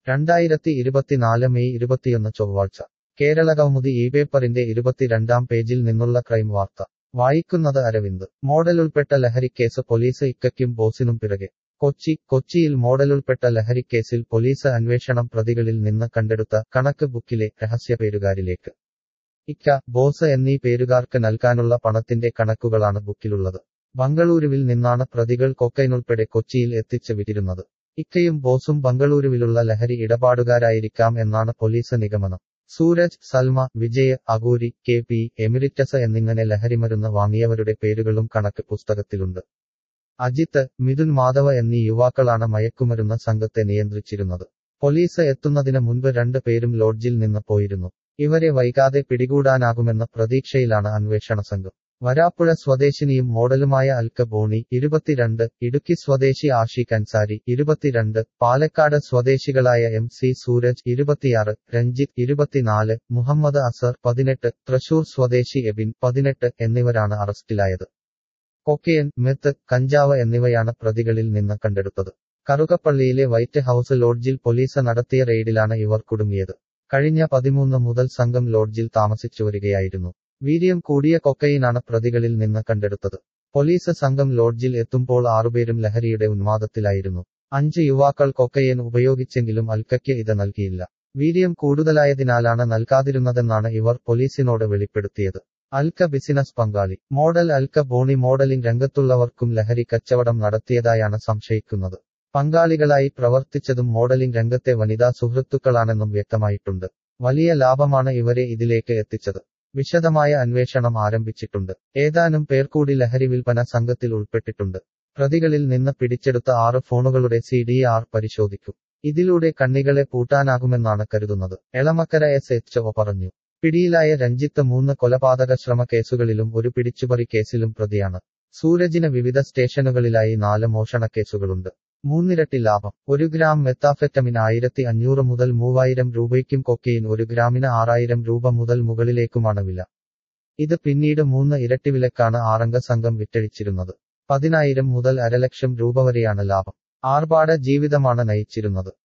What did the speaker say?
രണ്ടായിരത്തി ഇരുപത്തിനാല് മെയ് ഇരുപത്തിയൊന്ന് ചൊവ്വാഴ്ച കേരള കൗമുദി ഈ പേപ്പറിന്റെ ഇരുപത്തിരണ്ടാം പേജിൽ നിന്നുള്ള ക്രൈം വാർത്ത വായിക്കുന്നത് അരവിന്ദ് മോഡലുൾപ്പെട്ട ലഹരിക്കേസ് പോലീസ് ഇക്കയ്ക്കും ബോസിനും പിറകെ കൊച്ചി കൊച്ചിയിൽ മോഡലുൾപ്പെട്ട ലഹരിക്കേസിൽ പോലീസ് അന്വേഷണം പ്രതികളിൽ നിന്ന് കണ്ടെടുത്ത കണക്ക് ബുക്കിലെ രഹസ്യപേരുകാരിലേക്ക് ഇക്ക ബോസ് എന്നീ പേരുകാർക്ക് നൽകാനുള്ള പണത്തിന്റെ കണക്കുകളാണ് ബുക്കിലുള്ളത് ബംഗളൂരുവിൽ നിന്നാണ് പ്രതികൾ കൊക്കൈനുൾപ്പെടെ കൊച്ചിയിൽ എത്തിച്ച് വിട്ടിരുന്നത് ഇക്കയും ബോസും ബംഗളൂരുവിലുള്ള ലഹരി ഇടപാടുകാരായിരിക്കാം എന്നാണ് പോലീസ് നിഗമനം സൂരജ് സൽമ വിജയ് അഗൂരി കെ പി എമിരിറ്റസ് എന്നിങ്ങനെ ലഹരിമരുന്ന് വാങ്ങിയവരുടെ പേരുകളും കണക്ക് പുസ്തകത്തിലുണ്ട് അജിത്ത് മിഥുൻ മാധവ എന്നീ യുവാക്കളാണ് മയക്കുമരുന്ന് സംഘത്തെ നിയന്ത്രിച്ചിരുന്നത് പോലീസ് എത്തുന്നതിന് മുൻപ് രണ്ട് പേരും ലോഡ്ജിൽ നിന്ന് പോയിരുന്നു ഇവരെ വൈകാതെ പിടികൂടാനാകുമെന്ന പ്രതീക്ഷയിലാണ് അന്വേഷണ സംഘം വരാപ്പുഴ സ്വദേശിനിയും മോഡലുമായ അൽക്ക ബോണി ഇരുപത്തിരണ്ട് ഇടുക്കി സ്വദേശി ആഷിഖ് അൻസാരി ഇരുപത്തിരണ്ട് പാലക്കാട് സ്വദേശികളായ എം സി സൂരജ് ഇരുപത്തിയാറ് രഞ്ജിത്ത് ഇരുപത്തിനാല് മുഹമ്മദ് അസർ പതിനെട്ട് തൃശൂർ സ്വദേശി എബിൻ പതിനെട്ട് എന്നിവരാണ് അറസ്റ്റിലായത് കൊക്കയൻ മെത്ത് കഞ്ചാവ് എന്നിവയാണ് പ്രതികളിൽ നിന്ന് കണ്ടെടുത്തത് കറുകപ്പള്ളിയിലെ വൈറ്റ് ഹൌസ് ലോഡ്ജിൽ പോലീസ് നടത്തിയ റെയ്ഡിലാണ് ഇവർ കുടുങ്ങിയത് കഴിഞ്ഞ പതിമൂന്ന് മുതൽ സംഘം ലോഡ്ജിൽ താമസിച്ചു വരികയായിരുന്നു വീര്യം കൂടിയ കൊക്കയിനാണ് പ്രതികളിൽ നിന്ന് കണ്ടെടുത്തത് പോലീസ് സംഘം ലോഡ്ജിൽ എത്തുമ്പോൾ ആറുപേരും ലഹരിയുടെ ഉന്മാദത്തിലായിരുന്നു അഞ്ച് യുവാക്കൾ കൊക്കയൻ ഉപയോഗിച്ചെങ്കിലും അൽക്കയ്ക്ക് ഇത് നൽകിയില്ല വീര്യം കൂടുതലായതിനാലാണ് നൽകാതിരുന്നതെന്നാണ് ഇവർ പോലീസിനോട് വെളിപ്പെടുത്തിയത് അൽക്ക ബിസിനസ് പങ്കാളി മോഡൽ അൽക്ക ബോണി മോഡലിംഗ് രംഗത്തുള്ളവർക്കും ലഹരി കച്ചവടം നടത്തിയതായാണ് സംശയിക്കുന്നത് പങ്കാളികളായി പ്രവർത്തിച്ചതും മോഡലിംഗ് രംഗത്തെ വനിതാ സുഹൃത്തുക്കളാണെന്നും വ്യക്തമായിട്ടുണ്ട് വലിയ ലാഭമാണ് ഇവരെ ഇതിലേക്ക് എത്തിച്ചത് വിശദമായ അന്വേഷണം ആരംഭിച്ചിട്ടുണ്ട് ഏതാനും പേർ കൂടി ലഹരി വിൽപ്പന സംഘത്തിൽ ഉൾപ്പെട്ടിട്ടുണ്ട് പ്രതികളിൽ നിന്ന് പിടിച്ചെടുത്ത ആറ് ഫോണുകളുടെ സി ഡി ആർ പരിശോധിക്കും ഇതിലൂടെ കണ്ണികളെ പൂട്ടാനാകുമെന്നാണ് കരുതുന്നത് എളമക്കര എസ് എച്ച് ഒ പറഞ്ഞു പിടിയിലായ രഞ്ജിത്ത് മൂന്ന് കൊലപാതക ശ്രമ കേസുകളിലും ഒരു പിടിച്ചുപറി കേസിലും പ്രതിയാണ് സൂരജിന് വിവിധ സ്റ്റേഷനുകളിലായി നാല് മോഷണ കേസുകളുണ്ട് മൂന്നിരട്ടി ലാഭം ഒരു ഗ്രാം മെത്താഫെറ്റമിൻ ആയിരത്തി അഞ്ഞൂറ് മുതൽ മൂവായിരം രൂപയ്ക്കും കൊക്കെയിൻ ഒരു ഗ്രാമിന് ആറായിരം രൂപ മുതൽ മുകളിലേക്കുമാണ് വില ഇത് പിന്നീട് മൂന്ന് ഇരട്ടി വിലക്കാണ് ആറംഗ സംഘം വിറ്റഴിച്ചിരുന്നത് പതിനായിരം മുതൽ അരലക്ഷം രൂപ വരെയാണ് ലാഭം ആർഭാട ജീവിതമാണ് നയിച്ചിരുന്നത്